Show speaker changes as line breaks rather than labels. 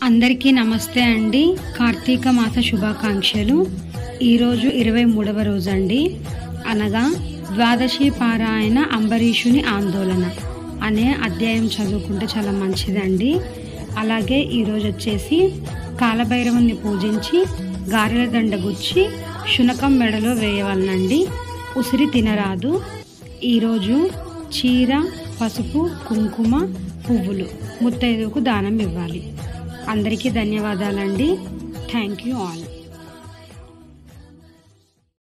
అందరికీ నమస్తే అండి కార్తీక మాస శుభాకాంక్షలు ఈరోజు ఇరవై మూడవ రోజు అండి అనగా ద్వాదశి పారాయణ అంబరీషుని ఆందోళన అనే అధ్యాయం చదువుకుంటే చాలా మంచిదండి అలాగే ఈరోజు వచ్చేసి కాలభైరవుని పూజించి గారెల దండ గుచ్చి శునకం మెడలో వేయవలనండి ఉసిరి తినరాదు ఈరోజు చీర పసుపు కుంకుమ పువ్వులు ముత్తైదువుకు దానం ఇవ్వాలి అందరికీ ధన్యవాదాలండి థ్యాంక్ యూ ఆల్